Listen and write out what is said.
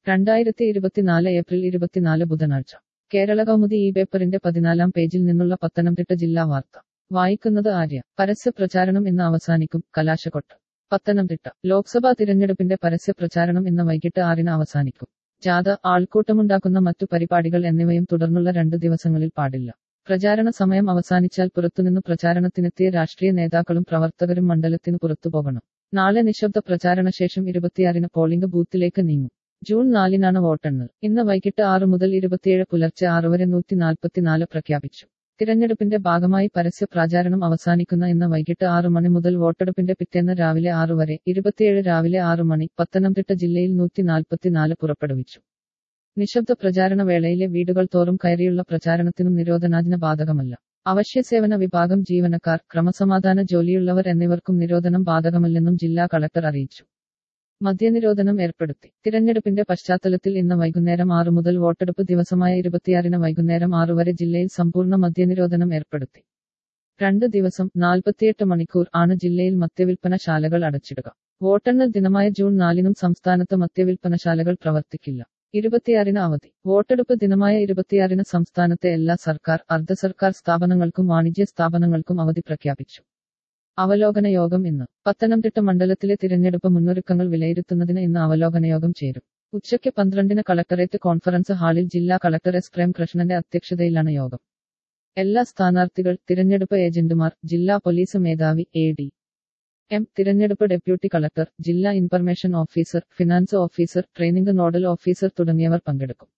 രണ്ടായിരത്തി ഇരുപത്തിനാല് ഏപ്രിൽ ഇരുപത്തിനാല് ബുധനാഴ്ച കേരള കൗമുദി ഈ പേപ്പറിന്റെ പതിനാലാം പേജിൽ നിന്നുള്ള പത്തനംതിട്ട ജില്ലാ വാർത്ത വായിക്കുന്നത് ആര്യ പരസ്യ പ്രചാരണം ഇന്ന് അവസാനിക്കും കലാശക്കൊട്ട് പത്തനംതിട്ട ലോക്സഭാ തിരഞ്ഞെടുപ്പിന്റെ പരസ്യ പ്രചാരണം ഇന്ന് വൈകിട്ട് ആറിന് അവസാനിക്കും ജാഥ ആൾക്കൂട്ടമുണ്ടാക്കുന്ന മറ്റു പരിപാടികൾ എന്നിവയും തുടർന്നുള്ള രണ്ട് ദിവസങ്ങളിൽ പാടില്ല പ്രചാരണ സമയം അവസാനിച്ചാൽ പുറത്തുനിന്ന് പ്രചാരണത്തിനെത്തിയ രാഷ്ട്രീയ നേതാക്കളും പ്രവർത്തകരും മണ്ഡലത്തിന് പുറത്തു പോകണം നാളെ നിശബ്ദ പ്രചാരണ ശേഷം ഇരുപത്തിയാറിന് പോളിംഗ് ബൂത്തിലേക്ക് നീങ്ങും ജൂൺ നാലിനാണ് വോട്ടെണ്ണൽ ഇന്ന് വൈകിട്ട് ആറ് മുതൽ ഇരുപത്തിയേഴ് പുലർച്ചെ ആറ് വരെ നൂറ്റി നാൽപ്പത്തിനാല് പ്രഖ്യാപിച്ചു തിരഞ്ഞെടുപ്പിന്റെ ഭാഗമായി പരസ്യ പ്രചാരണം അവസാനിക്കുന്ന ഇന്ന് വൈകിട്ട് ആറ് മണി മുതൽ വോട്ടെടുപ്പിന്റെ പിറ്റേന്ന് രാവിലെ ആറ് വരെ ഇരുപത്തിയേഴ് രാവിലെ ആറ് മണി പത്തനംതിട്ട ജില്ലയിൽ നൂറ്റി നാൽപ്പത്തിനാല് പുറപ്പെടുവിച്ചു നിശബ്ദ പ്രചാരണ വേളയിലെ വീടുകൾ തോറും കയറിയുള്ള പ്രചാരണത്തിനും നിരോധനാജ്ഞ ബാധകമല്ല അവശ്യസേവന വിഭാഗം ജീവനക്കാർ ക്രമസമാധാന ജോലിയുള്ളവർ എന്നിവർക്കും നിരോധനം ബാധകമല്ലെന്നും ജില്ലാ കളക്ടർ അറിയിച്ചു മദ്യനിരോധനം ഏർപ്പെടുത്തി തിരഞ്ഞെടുപ്പിന്റെ പശ്ചാത്തലത്തിൽ ഇന്ന് വൈകുന്നേരം ആറു മുതൽ വോട്ടെടുപ്പ് ദിവസമായ ഇരുപത്തിയാറിന് വൈകുന്നേരം ആറു വരെ ജില്ലയിൽ സമ്പൂർണ്ണ മദ്യനിരോധനം ഏർപ്പെടുത്തി രണ്ട് ദിവസം നാൽപ്പത്തിയെട്ട് മണിക്കൂർ ആണ് ജില്ലയിൽ മദ്യവിൽപ്പനശാലകൾ അടച്ചിടുക വോട്ടെണ്ണൽ ദിനമായ ജൂൺ നാലിനും സംസ്ഥാനത്ത് മദ്യവിൽപ്പനശാലകൾ പ്രവർത്തിക്കില്ല ഇരുപത്തിയാറിന് അവധി വോട്ടെടുപ്പ് ദിനമായ ഇരുപത്തിയാറിന് സംസ്ഥാനത്തെ എല്ലാ സർക്കാർ അർദ്ധ സർക്കാർ സ്ഥാപനങ്ങൾക്കും വാണിജ്യ സ്ഥാപനങ്ങൾക്കും അവധി പ്രഖ്യാപിച്ചു അവലോകന യോഗം ഇന്ന് പത്തനംതിട്ട മണ്ഡലത്തിലെ തിരഞ്ഞെടുപ്പ് മുന്നൊരുക്കങ്ങൾ വിലയിരുത്തുന്നതിന് ഇന്ന് അവലോകന യോഗം ചേരും ഉച്ചയ്ക്ക് പന്ത്രണ്ടിന് കളക്ടറേറ്റ് കോൺഫറൻസ് ഹാളിൽ ജില്ലാ കളക്ടർ എസ് പ്രേംകൃഷ്ണന്റെ അധ്യക്ഷതയിലാണ് യോഗം എല്ലാ സ്ഥാനാർത്ഥികൾ തിരഞ്ഞെടുപ്പ് ഏജന്റുമാർ ജില്ലാ പോലീസ് മേധാവി എ ഡി എം തിരഞ്ഞെടുപ്പ് ഡെപ്യൂട്ടി കളക്ടർ ജില്ലാ information officer finance officer training nodal officer തുടങ്ങിയവർ പങ്കെടുക്കും